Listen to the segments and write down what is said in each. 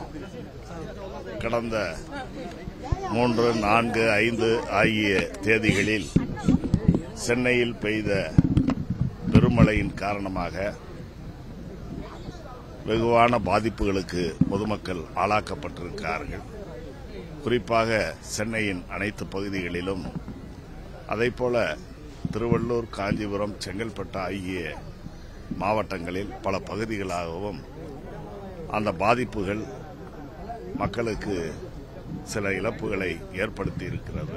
கடந்த மூன்று நான்கு ஐந்து ஆகிய தேதிகளில் சென்னையில் பெய்த பெருமழையின் காரணமாக வெகுவான பாதிப்புகளுக்கு பொதுமக்கள் ஆளாக்கப்பட்டிருக்கிறார்கள் குறிப்பாக சென்னையின் அனைத்து பகுதிகளிலும் அதைப்போல திருவள்ளூர் காஞ்சிபுரம் செங்கல்பட்டு ஆகிய மாவட்டங்களில் பல பகுதிகளாகவும் அந்த பாதிப்புகள் மக்களுக்கு சில இழப்புகளை ஏற்படுத்தி இருக்கிறது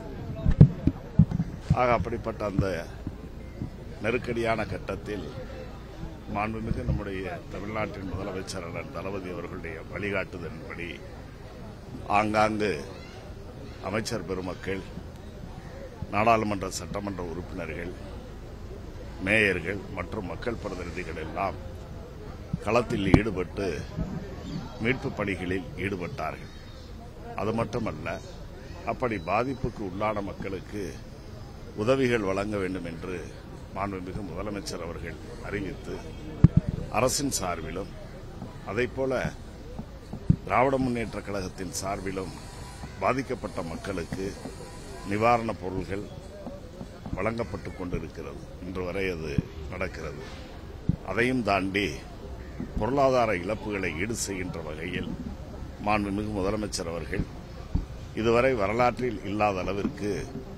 ஆக அப்படிப்பட்ட அந்த நெருக்கடியான கட்டத்தில் மாண்புமிகு நம்முடைய தமிழ்நாட்டின் முதலமைச்சர் அண்ணன் தளபதி அவர்களுடைய வழிகாட்டுதலின்படி ஆங்காங்கு அமைச்சர் பெருமக்கள் நாடாளுமன்ற சட்டமன்ற உறுப்பினர்கள் மேயர்கள் மற்றும் மக்கள் பிரதிநிதிகள் எல்லாம் களத்தில் ஈடுபட்டு மீட்புப் பணிகளில் ஈடுபட்டார்கள் அது மட்டுமல்ல அப்படி பாதிப்புக்கு உள்ளான மக்களுக்கு உதவிகள் வழங்க வேண்டும் என்று மாண்புமிகு முதலமைச்சர் அவர்கள் அறிவித்து அரசின் சார்பிலும் அதைப்போல திராவிட முன்னேற்ற கழகத்தின் சார்பிலும் பாதிக்கப்பட்ட மக்களுக்கு நிவாரணப் பொருள்கள் வழங்கப்பட்டுக் கொண்டிருக்கிறது இன்று வரை அது நடக்கிறது அதையும் தாண்டி பொருளாதார இழப்புகளை ஈடு செய்கின்ற வகையில் மாண்புமிகு முதலமைச்சர் அவர்கள் இதுவரை வரலாற்றில் இல்லாத அளவிற்கு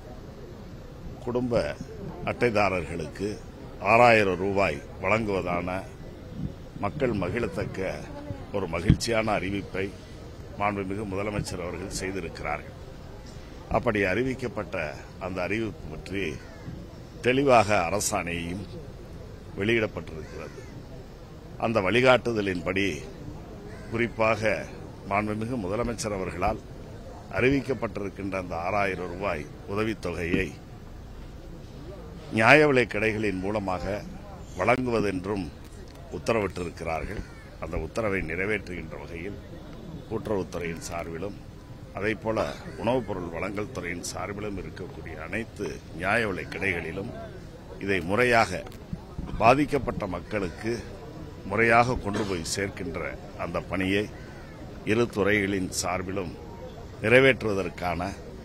குடும்ப அட்டைதாரர்களுக்கு ஆறாயிரம் ரூபாய் வழங்குவதான மக்கள் மகிழத்தக்க ஒரு மகிழ்ச்சியான அறிவிப்பை மாண்புமிகு முதலமைச்சர் அவர்கள் செய்திருக்கிறார்கள் அப்படி அறிவிக்கப்பட்ட அந்த அறிவிப்பு பற்றி தெளிவாக அரசாணையும் வெளியிடப்பட்டிருக்கிறது அந்த வழிகாட்டுதலின்படி குறிப்பாக மாண்புமிகு முதலமைச்சர் அவர்களால் அறிவிக்கப்பட்டிருக்கின்ற அந்த ஆறாயிரம் ரூபாய் உதவித்தொகையை நியாய விலைக் கடைகளின் மூலமாக வழங்குவதென்றும் உத்தரவிட்டிருக்கிறார்கள் அந்த உத்தரவை நிறைவேற்றுகின்ற வகையில் கூட்டுறவுத்துறையின் சார்பிலும் அதைப்போல உணவுப் பொருள் வழங்கல் துறையின் சார்பிலும் இருக்கக்கூடிய அனைத்து நியாய விலைக் கடைகளிலும் இதை முறையாக பாதிக்கப்பட்ட மக்களுக்கு முறையாக கொண்டு போய் சேர்க்கின்ற அந்த பணியை இரு துறைகளின் சார்பிலும் நிறைவேற்றுவதற்கான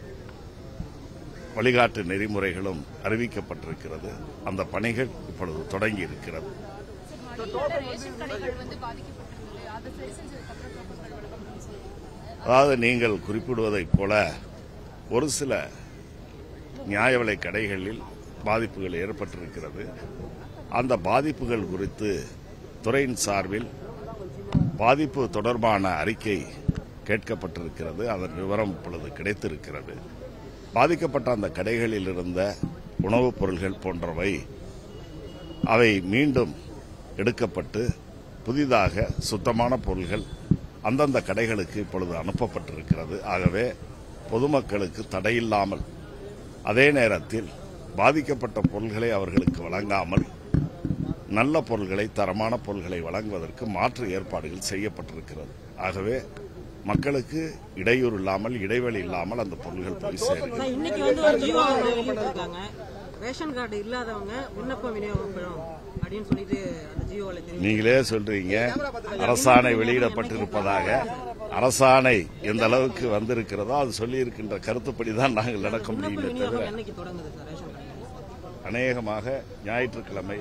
வழிகாட்டு நெறிமுறைகளும் அறிவிக்கப்பட்டிருக்கிறது அந்த பணிகள் இப்பொழுது தொடங்கி இருக்கிறது மாநில ரேஷன் கடைகள் வந்து பாதிக்கப்பட்டிருந்தது அதை சரி செஞ்சதுக்கு அப்புறம் பொருட்கள் வழங்கப்படும்னு சொல்லியிருக்காங்க அதாவது நீங்கள் குறிப்பிடுவதைப் போல ஒரு சில நியாய விலை கடைகளில் பாதிப்புகள் ஏற்பட்டிருக்கிறது அந்த பாதிப்புகள் குறித்து துறையின் சார்பில் பாதிப்பு தொடர்பான அறிக்கை கேட்கப்பட்டிருக்கிறது அதன் விவரம் இப்பொழுது கிடைத்திருக்கிறது பாதிக்கப்பட்ட அந்த கடைகளில் இருந்த உணவுப் பொருள்கள் போன்றவை அவை மீண்டும் எடுக்கப்பட்டு புதிதாக சுத்தமான பொருள்கள் அந்தந்த கடைகளுக்கு இப்பொழுது அனுப்பப்பட்டிருக்கிறது ஆகவே பொதுமக்களுக்கு தடையில்லாமல் அதே நேரத்தில் பாதிக்கப்பட்ட பொருள்களை அவர்களுக்கு வழங்காமல் நல்ல பொருள்களை தரமான பொருள்களை வழங்குவதற்கு மாற்று ஏற்பாடுகள் செய்யப்பட்டிருக்கிறது ஆகவே மக்களுக்கு இடையூறு இல்லாமல் இடைவெளி இல்லாமல் அந்த பொருள்கள் போய் சேரும் ஆனா இன்னைக்கு வந்து ஒரு ஜீவோ வெளியிட்டிருக்காங்க ரேஷன் கார்டு இல்லாதவங்க விண்ணப்பம் விநியோகப்படும் அப்படின்னு சொல்லிட்டு அந்த ஜீவோல தெரியும் நீங்களே சொல்றீங்க அரசாணை வெளியிடப்பட்டிருப்பதாக அரசாணை எந்த அளவுக்கு வந்திருக்கிறதோ அது சொல்லி இருக்கின்ற கருத்துப்படி தான் நாங்கள் நடக்க விண்ணப்ப முடியுமே தவிர விநியோகம் என்னைக்கு தொடங்குது சார் ரேஷன் கார்டு அநேகமாக ஞாயிற்றுக்கிழமை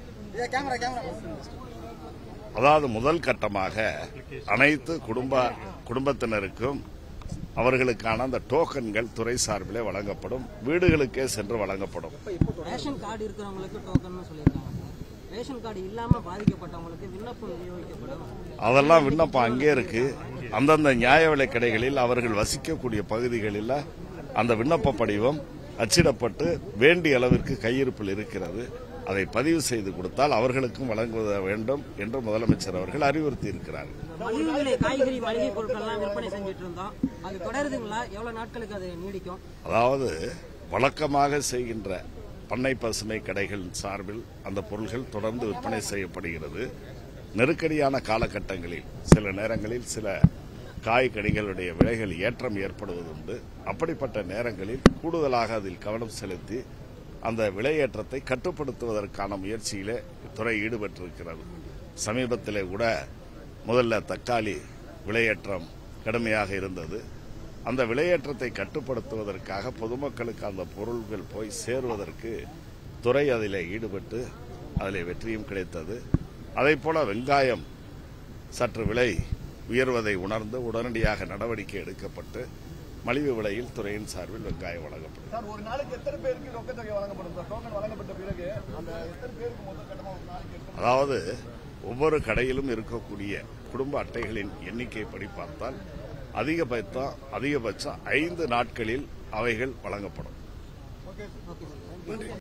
அதாவது முதல் கட்டமாக அனைத்து குடும்ப குடும்பத்தினருக்கும் அவர்களுக்கான அந்த டோக்கன்கள் துறை சார்பிலே வழங்கப்படும் வீடுகளுக்கே சென்று வழங்கப்படும் ரேஷன் கார்டு இருக்கிறவங்களுக்கு டோக்கன் சொல்லியிருக்காங்க சார் ரேஷன் கார்டு இல்லாம பாதிக்கப்பட்டவங்களுக்கு விண்ணப்பம் விநியோகிக்கப்படும் அதெல்லாம் விண்ணப்பம் அங்கே இருக்கு அந்தந்த நியாய விலைக் கடைகளில் அவர்கள் வசிக்கக்கூடிய பகுதிகளில் அந்த விண்ணப்ப படிவம் அச்சிடப்பட்டு வேண்டிய அளவிற்கு கையிருப்பில் இருக்கிறது அதை பதிவு செய்து கொடுத்தால் அவர்களுக்கும் வழங்குவத வேண்டும் என்று முதலமைச்சர் அவர்கள் அறிவுறுத்தி இருக்கிறார்கள் மலிவு விலை காய்கறி மளிகை பொருட்கள்லாம் விற்பனை செஞ்சுட்டு இருந்தோம் அது தொடருதுங்களா எவ்வளவு நாட்களுக்கு அது நீடிக்கும் அதாவது வழக்கமாக செய்கின்ற பண்ணை பசுமை கடைகள் சார்பில் அந்த பொருள்கள் தொடர்ந்து விற்பனை செய்யப்படுகிறது நெருக்கடியான காலகட்டங்களில் சில நேரங்களில் சில காய் கனிகளுடைய விலைகள் ஏற்றம் ஏற்படுவதுண்டு அப்படிப்பட்ட நேரங்களில் கூடுதலாக அதில் கவனம் செலுத்தி அந்த விலையேற்றத்தை கட்டுப்படுத்துவதற்கான முயற்சியிலே துறை ஈடுபட்டிருக்கிறது சமீபத்திலே கூட முதல்ல தக்காளி விலையேற்றம் கடுமையாக இருந்தது அந்த விலையேற்றத்தை கட்டுப்படுத்துவதற்காக பொதுமக்களுக்கு அந்த பொருள்கள் போய் சேருவதற்கு துறை அதில் ஈடுபட்டு அதில் வெற்றியும் கிடைத்தது அதைப் போல வெங்காயம் சற்று விலை உயர்வதை உணர்ந்து உடனடியாக நடவடிக்கை எடுக்கப்பட்டு மலிவு விலையில் துறையின் சார்பில் வெங்காயம் வழங்கப்படும் சார் ஒரு நாளைக்கு எத்தனை பேருக்கு ரொக்கத்தொகை வழங்கப்படும் சார் டோக்கன் வழங்கப்பட்ட பிறகு அந்த எத்தனை பேருக்கு முதல் கட்டமா ஒரு நாளைக்கு எத்தனை அதாவது ஒவ்வொரு கடையிலும் இருக்கக்கூடிய குடும்ப அட்டைகளின் எண்ணிக்கைப்படி பார்த்தால் அதிகபட்சம் அதிகபட்சம் ஐந்து நாட்களில் அவைகள் வழங்கப்படும் ஓகே ஓகே சார்